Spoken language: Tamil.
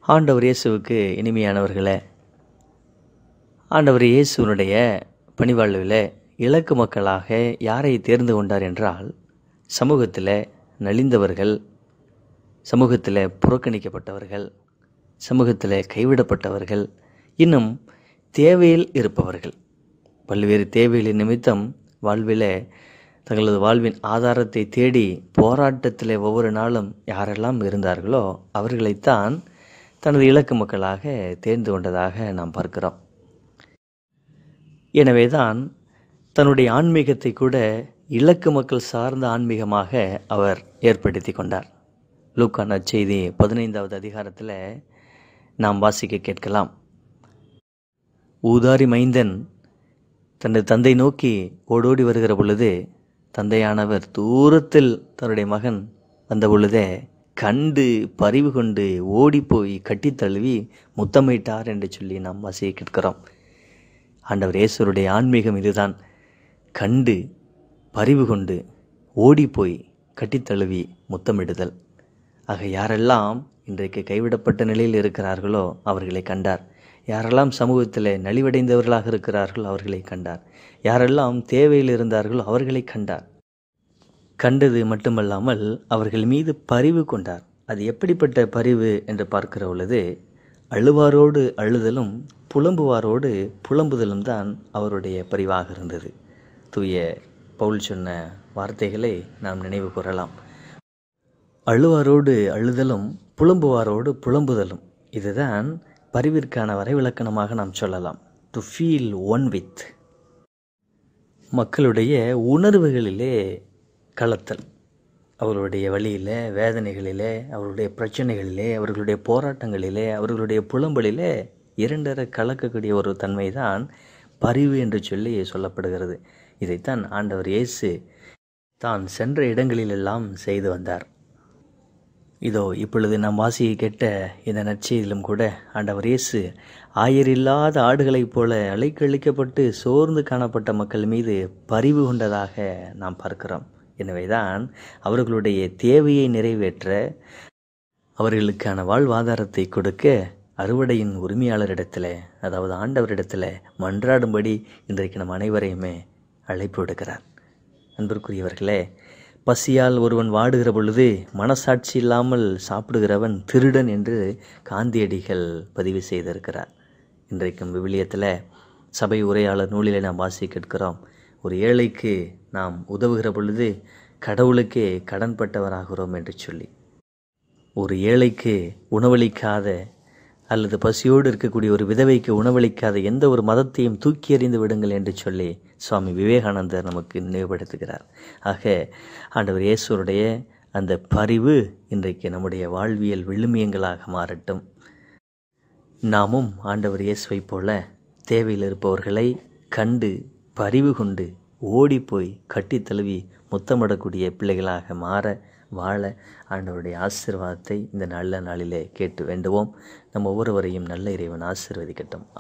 ஆண்டவர் இயேசுவுக்கு இனிமையானவர்களே ஆண்டவர் இயேசுவனுடைய பணிவாழ்வில் இலக்கு மக்களாக யாரை தேர்ந்து கொண்டார் என்றால் சமூகத்தில் நலிந்தவர்கள் சமூகத்தில் புறக்கணிக்கப்பட்டவர்கள் சமூகத்தில் கைவிடப்பட்டவர்கள் இன்னும் தேவையில் இருப்பவர்கள் பல்வேறு தேவைகளின் நிமித்தம் வாழ்வில் தங்களது வாழ்வின் ஆதாரத்தை தேடி போராட்டத்தில் ஒவ்வொரு நாளும் யாரெல்லாம் இருந்தார்களோ அவர்களைத்தான் தனது இலக்கு மக்களாக தேர்ந்து கொண்டதாக நாம் பார்க்கிறோம் எனவேதான் தன்னுடைய ஆன்மீகத்தை கூட இலக்கு மக்கள் சார்ந்த ஆன்மீகமாக அவர் ஏற்படுத்தி கொண்டார் லூக்கா நற்செய்தி பதினைந்தாவது அதிகாரத்தில் நாம் வாசிக்க கேட்கலாம் ஊதாரி மைந்தன் தனது தந்தை நோக்கி ஓடோடி வருகிற பொழுது தந்தையானவர் தூரத்தில் தன்னுடைய மகன் வந்த பொழுதே கண்டு பரிவு கொண்டு ஓடிப்போய் கட்டித் தழுவி முத்தமிட்டார் என்று சொல்லி நாம் வாசிக்க கேட்கிறோம் ஆண்டவர் இயேசுருடைய ஆன்மீகம் இதுதான் கண்டு பரிவு கொண்டு ஓடிப்போய் கட்டித் தழுவி முத்தமிடுதல் ஆக யாரெல்லாம் இன்றைக்கு கைவிடப்பட்ட நிலையில் இருக்கிறார்களோ அவர்களை கண்டார் யாரெல்லாம் சமூகத்தில் நலிவடைந்தவர்களாக இருக்கிறார்களோ அவர்களை கண்டார் யாரெல்லாம் தேவையில் இருந்தார்களோ அவர்களை கண்டார் கண்டது மட்டுமல்லாமல் அவர்கள் மீது பரிவு கொண்டார் அது எப்படிப்பட்ட பரிவு என்று பார்க்கிற பொழுது அழுவாரோடு அழுதலும் புலம்புவாரோடு புலம்புதலும் தான் அவருடைய பரிவாக இருந்தது தூய பவுல் சொன்ன வார்த்தைகளை நாம் நினைவு கூறலாம் அழுவாரோடு அழுதலும் புலம்புவாரோடு புலம்புதலும் இதுதான் பரிவிற்கான வரைவிலக்கணமாக நாம் சொல்லலாம் டு ஃபீல் ஒன் வித் மக்களுடைய உணர்வுகளிலே கலத்தல் அவர்களுடைய வழியில் வேதனைகளிலே அவர்களுடைய பிரச்சனைகளிலே அவர்களுடைய போராட்டங்களிலே அவர்களுடைய புலம்பலிலே இரண்டரை கலக்கக்கூடிய ஒரு தன்மை தான் பரிவு என்று சொல்லி சொல்லப்படுகிறது இதைத்தான் ஆண்டவர் இயேசு தான் சென்ற இடங்களிலெல்லாம் செய்து வந்தார் இதோ இப்பொழுது நாம் வாசியை கேட்ட இந்த நற்செய்தியிலும் கூட ஆண்டவர் இயேசு ஆயரில்லாத ஆடுகளைப் போல அலைக்கழிக்கப்பட்டு சோர்ந்து காணப்பட்ட மக்கள் மீது பரிவு கொண்டதாக நாம் பார்க்கிறோம் எனவேதான் அவர்களுடைய தேவையை நிறைவேற்ற அவர்களுக்கான வாழ்வாதாரத்தை கொடுக்க அறுவடையின் உரிமையாளரிடத்தில் அதாவது ஆண்டவரிடத்தில் மன்றாடும்படி இன்றைக்கு நம் அனைவரையுமே அழைப்பு விடுக்கிறார் அன்பிற்குரியவர்களே பசியால் ஒருவன் வாடுகிற பொழுது மனசாட்சி இல்லாமல் சாப்பிடுகிறவன் திருடன் என்று காந்தியடிகள் பதிவு செய்திருக்கிறார் இன்றைக்கும் விவிலியத்தில் சபை உரையாளர் நூலில் நாம் வாசி கேட்கிறோம் ஒரு ஏழைக்கு நாம் உதவுகிற பொழுது கடவுளுக்கே கடன்பட்டவராகிறோம் என்று சொல்லி ஒரு ஏழைக்கு உணவளிக்காத அல்லது பசியோடு இருக்கக்கூடிய ஒரு விதவைக்கு உணவளிக்காத எந்த ஒரு மதத்தையும் தூக்கி எறிந்து விடுங்கள் என்று சொல்லி சுவாமி விவேகானந்தர் நமக்கு நினைவுபடுத்துகிறார் ஆக ஆண்டவர் இயேசுடைய அந்த பரிவு இன்றைக்கு நம்முடைய வாழ்வியல் விழுமியங்களாக மாறட்டும் நாமும் ஆண்டவர் இயேசுவை போல தேவையில் இருப்பவர்களை கண்டு பரிவு கொண்டு ஓடிப்போய் கட்டி தழுவி முத்தமிடக்கூடிய பிள்ளைகளாக மாற வாழ ஆண்டவருடைய ஆசீர்வாதத்தை இந்த நல்ல நாளிலே கேட்டு வேண்டுவோம் நம் ஒவ்வொருவரையும் நல்ல இறைவன் ஆசீர்வதிக்கட்டும்